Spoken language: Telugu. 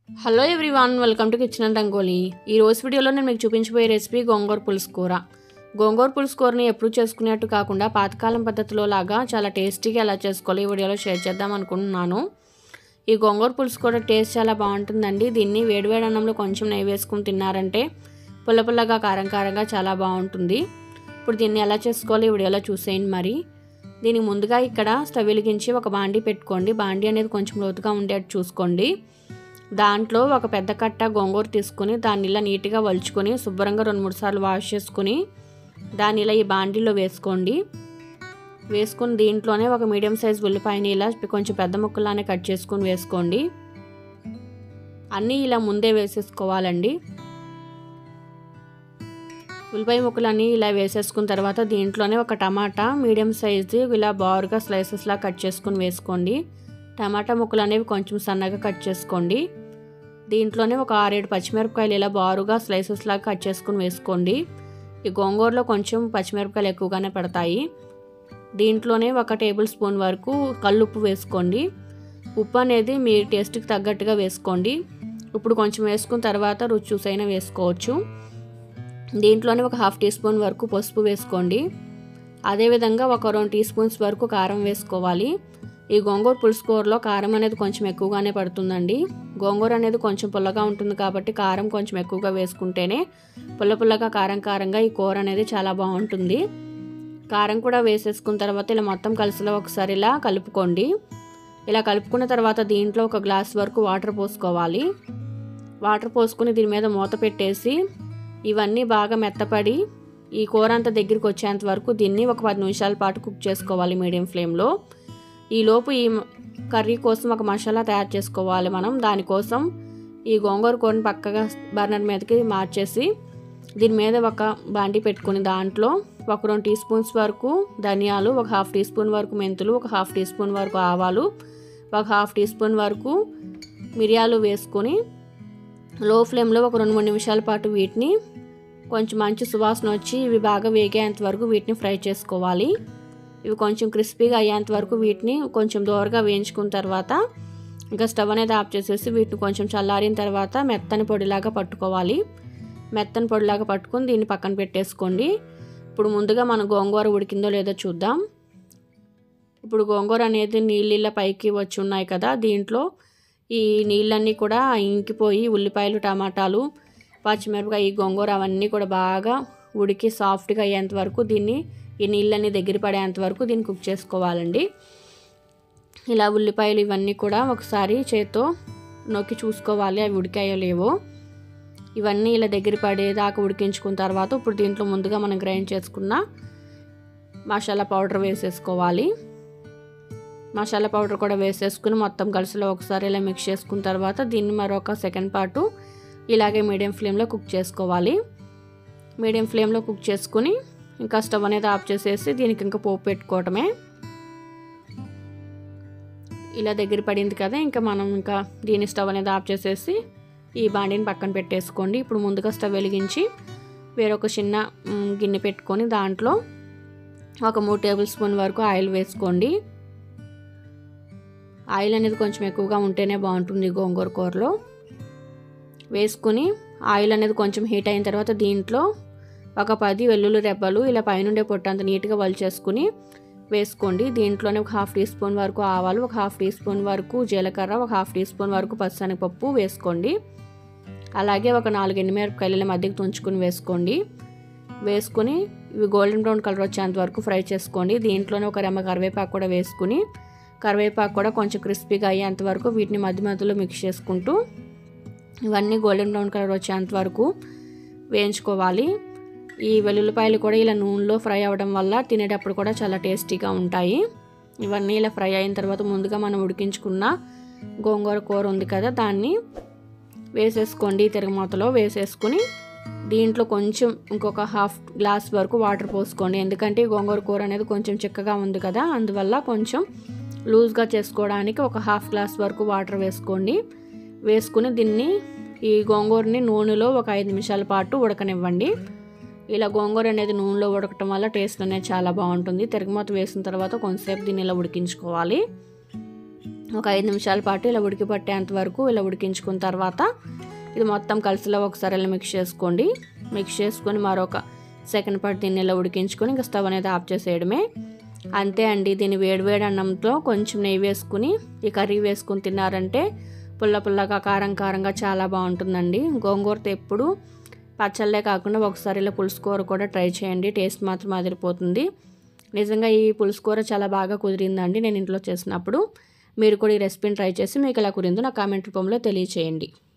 hello everyone welcome to kitchen and rangoli ఈ రోజు వీడియోలో నేను మీకు చూపించబోయే రెసిపీ గోంగూర పులుసు కూర గోంగూర పులుసు కూరని ఎప్పుడు చేసుకునేట్టు కాకుండా పాతకాలం పద్ధతిలో లాగా చాలా టేస్టీగా ఎలా చేసుకోవాలి ఈ వీడియోలో షేర్ చేద్దాం అనుకుంటున్నాను ఈ గోంగూర పులుసు కూర టేస్ట్ చాలా బాగుంటుందండి దీన్ని వేడివేడి అన్నంలో కొంచెం నెయ్యి వేసుకుని తిన్నారంటే పుల్ల పుల్లగా కారం కారంగా చాలా బాగుంటుంది ఇప్పుడు దీన్ని ఎలా చేసుకోవాలి ఈ వీడియోలో చూసేయండి మరి దీనికి ముందుగా ఇక్కడ స్టవ్ వెలిగించి ఒక బాండీ పెట్టుకోండి బాండీ అనేది కొంచెం లోతుగా ఉండేట్టు చూసుకోండి దాంట్లో ఒక పెద్ద కట్ట గోంగూర తీసుకుని దాన్ని ఇలా నీట్గా వలుచుకొని శుభ్రంగా రెండు మూడు సార్లు వాష్ చేసుకుని దాన్ని ఇలా ఈ బాండీలో వేసుకోండి వేసుకుని దీంట్లోనే ఒక మీడియం సైజ్ ఉల్లిపాయని ఇలా కొంచెం పెద్ద ముక్కలానే కట్ చేసుకుని వేసుకోండి అన్నీ ఇలా ముందే వేసేసుకోవాలండి ఉల్లిపాయ ముక్కలన్నీ ఇలా వేసేసుకున్న తర్వాత దీంట్లోనే ఒక టమాటా మీడియం సైజు ఇలా బారుగా స్లైసెస్లా కట్ చేసుకుని వేసుకోండి టమాటా ముక్కలు అనేవి కొంచెం సన్నగా కట్ చేసుకోండి దీంట్లోనే ఒక ఆరేడు పచ్చిమిరపకాయలు ఇలా బారుగా స్లైసెస్ లాగా కట్ చేసుకుని వేసుకోండి ఈ గోంగూరలో కొంచెం పచ్చిమిరపకాయలు ఎక్కువగానే పడతాయి దీంట్లోనే ఒక టేబుల్ స్పూన్ వరకు కల్లుప్పు వేసుకోండి ఉప్పు అనేది మీ టేస్ట్కి తగ్గట్టుగా వేసుకోండి ఇప్పుడు కొంచెం వేసుకున్న తర్వాత రుచి చూసైనా వేసుకోవచ్చు దీంట్లోనే ఒక హాఫ్ టీ స్పూన్ వరకు పసుపు వేసుకోండి అదేవిధంగా ఒక రెండు టీ స్పూన్స్ వరకు కారం వేసుకోవాలి ఈ గోంగూర పులుసు కూరలో కారం అనేది కొంచెం ఎక్కువగానే పడుతుందండి గోంగూర అనేది కొంచెం పుల్లగా ఉంటుంది కాబట్టి కారం కొంచెం ఎక్కువగా వేసుకుంటేనే పుల్ల పుల్లగా కారం కారంగా ఈ కూర అనేది చాలా బాగుంటుంది కారం కూడా వేసేసుకున్న తర్వాత ఇలా మొత్తం కలిసిలో ఒకసారి ఇలా కలుపుకోండి ఇలా కలుపుకున్న తర్వాత దీంట్లో ఒక గ్లాస్ వరకు వాటర్ పోసుకోవాలి వాటర్ పోసుకుని దీని మీద మూత పెట్టేసి ఇవన్నీ బాగా మెత్తపడి ఈ కూర అంతా దగ్గరికి వచ్చేంత వరకు దీన్ని ఒక పది నిమిషాల పాటు కుక్ చేసుకోవాలి మీడియం ఫ్లేమ్లో ఈలోపు ఈ కర్రీ కోసం ఒక మసాలా తయారు చేసుకోవాలి మనం దానికోసం ఈ గోంగూర కూరని పక్కగా బర్నర్ మీదకి మార్చేసి దీని మీద ఒక బాండి పెట్టుకుని దాంట్లో ఒక రెండు టీ స్పూన్స్ వరకు ధనియాలు ఒక హాఫ్ టీ స్పూన్ వరకు మెంతులు ఒక హాఫ్ టీ స్పూన్ వరకు ఆవాలు ఒక హాఫ్ టీ స్పూన్ వరకు మిరియాలు వేసుకొని లో ఫ్లేమ్లో ఒక రెండు మూడు నిమిషాల పాటు వీటిని కొంచెం మంచి సువాసన వచ్చి ఇవి బాగా వేగేంత వరకు వీటిని ఫ్రై చేసుకోవాలి ఇవి కొంచెం క్రిస్పీగా అయ్యేంత వరకు వీటిని కొంచెం దోరగా వేయించుకున్న తర్వాత ఇంకా స్టవ్ అనేది ఆఫ్ చేసేసి వీటిని కొంచెం చల్లారిన తర్వాత మెత్తని పొడిలాగా పట్టుకోవాలి మెత్తని పొడిలాగా పట్టుకొని దీన్ని పక్కన పెట్టేసుకోండి ఇప్పుడు ముందుగా మన గోంగూర ఉడికిందో లేదో చూద్దాం ఇప్పుడు గోంగూర అనేది నీళ్ళ పైకి వచ్చి ఉన్నాయి కదా దీంట్లో ఈ నీళ్ళన్నీ కూడా ఇంకిపోయి ఉల్లిపాయలు టమాటాలు పచ్చిమిరపకాయ ఈ గోంగూర అవన్నీ కూడా బాగా ఉడికి సాఫ్ట్గా అయ్యేంత వరకు దీన్ని ఈ నీళ్ళన్నీ దగ్గర పడేంత వరకు దీన్ని కుక్ చేసుకోవాలండి ఇలా ఉల్లిపాయలు ఇవన్నీ కూడా ఒకసారి చేత్తో నొక్కి చూసుకోవాలి అవి ఉడికాయో లేవో ఇవన్నీ ఇలా దగ్గర పడేదాకా ఉడికించుకున్న తర్వాత ఇప్పుడు దీంట్లో ముందుగా మనం గ్రైండ్ చేసుకున్న మసాలా పౌడర్ వేసేసుకోవాలి మసాలా పౌడర్ కూడా వేసేసుకుని మొత్తం కలిసిలో ఒకసారి ఇలా మిక్స్ చేసుకున్న తర్వాత దీన్ని మరొక సెకండ్ పాటు ఇలాగే మీడియం ఫ్లేమ్లో కుక్ చేసుకోవాలి మీడియం ఫ్లేమ్లో కుక్ చేసుకుని ఇంకా స్టవ్ అనేది ఆఫ్ చేసేసి దీనికి ఇంకా పోపు పెట్టుకోవటమే ఇలా దగ్గర పడింది కదా ఇంకా మనం ఇంకా దీని స్టవ్ అనేది ఆఫ్ చేసేసి ఈ బాండీని పక్కన పెట్టేసుకోండి ఇప్పుడు ముందుగా స్టవ్ వెలిగించి వేరొక చిన్న గిన్నె పెట్టుకొని దాంట్లో ఒక మూడు టేబుల్ స్పూన్ వరకు ఆయిల్ వేసుకోండి ఆయిల్ అనేది కొంచెం ఎక్కువగా ఉంటేనే బాగుంటుంది గోంగూర కూరలో వేసుకుని ఆయిల్ అనేది కొంచెం హీట్ అయిన తర్వాత దీంట్లో ఒక పది వెల్లుల్లి రెబ్బలు ఇలా పైనుండే పొట్టంత నీట్గా వలిచేసుకుని వేసుకోండి దీంట్లోనే ఒక హాఫ్ టీ స్పూన్ వరకు ఆవాలు ఒక హాఫ్ టీ స్పూన్ వరకు జీలకర్ర ఒక హాఫ్ టీ స్పూన్ వరకు పచ్చనగపప్పు వేసుకోండి అలాగే ఒక నాలుగు ఎండుమిరపకాయల మధ్యకి తుంచుకుని వేసుకోండి వేసుకుని ఇవి గోల్డెన్ బ్రౌన్ కలర్ వచ్చేంత వరకు ఫ్రై చేసుకోండి దీంట్లోనే ఒక రెమ్మ కరివేపాకు కూడా వేసుకుని కరివేపాకు కూడా కొంచెం క్రిస్పీగా అయ్యేంత వరకు వీటిని మధ్య మధ్యలో మిక్స్ చేసుకుంటూ ఇవన్నీ గోల్డెన్ బ్రౌన్ కలర్ వచ్చేంత వరకు వేయించుకోవాలి ఈ వెల్లుల్లిపాయలు కూడా ఇలా నూనెలో ఫ్రై అవ్వడం వల్ల తినేటప్పుడు కూడా చాలా టేస్టీగా ఉంటాయి ఇవన్నీ ఇలా ఫ్రై అయిన తర్వాత ముందుగా మనం ఉడికించుకున్న గోంగూర కూర ఉంది కదా దాన్ని వేసేసుకోండి తిరగమూతలో వేసేసుకుని దీంట్లో కొంచెం ఇంకొక హాఫ్ గ్లాస్ వరకు వాటర్ పోసుకోండి ఎందుకంటే గోంగూర కూర అనేది కొంచెం చిక్కగా ఉంది కదా అందువల్ల కొంచెం లూజ్గా చేసుకోవడానికి ఒక హాఫ్ గ్లాస్ వరకు వాటర్ వేసుకోండి వేసుకుని దీన్ని ఈ గోంగూరని నూనెలో ఒక ఐదు నిమిషాల పాటు ఉడకనివ్వండి ఇలా గోంగూర అనేది నూనెలో ఉడకటం వల్ల టేస్ట్ అనేది చాలా బాగుంటుంది తిరగమూత వేసిన తర్వాత కొంతసేపు దీన్ని ఇలా ఉడికించుకోవాలి ఒక ఐదు నిమిషాల పాటు ఇలా ఉడికి పట్టేంత వరకు ఇలా ఉడికించుకున్న తర్వాత ఇది మొత్తం కలిసిలో ఒకసారి ఇలా మిక్స్ చేసుకోండి మిక్స్ చేసుకొని మరొక సెకండ్ పాటు దీన్ని ఇలా ఉడికించుకొని ఇంకా స్టవ్ అనేది ఆఫ్ చేసేయడమే అంతే అండి దీన్ని వేడివేడి అన్నంతో కొంచెం నెయ్యి వేసుకుని ఈ కర్రీ వేసుకుని తిన్నారంటే పుల్ల పుల్లగా కారం కారంగా చాలా బాగుంటుందండి గోంగూరతో ఎప్పుడు పచ్చళ్ళే కాకుండా ఒకసారి ఇలా పులుసు కూర కూడా ట్రై చేయండి టేస్ట్ మాత్రం అదిరిపోతుంది నిజంగా ఈ పులుసు కూర చాలా బాగా కుదిరిందండి నేను ఇంట్లో చేసినప్పుడు మీరు కూడా ఈ రెసిపీని ట్రై చేసి మీకు ఎలా కుదిరిందో నా కామెంట్ రూపంలో తెలియచేయండి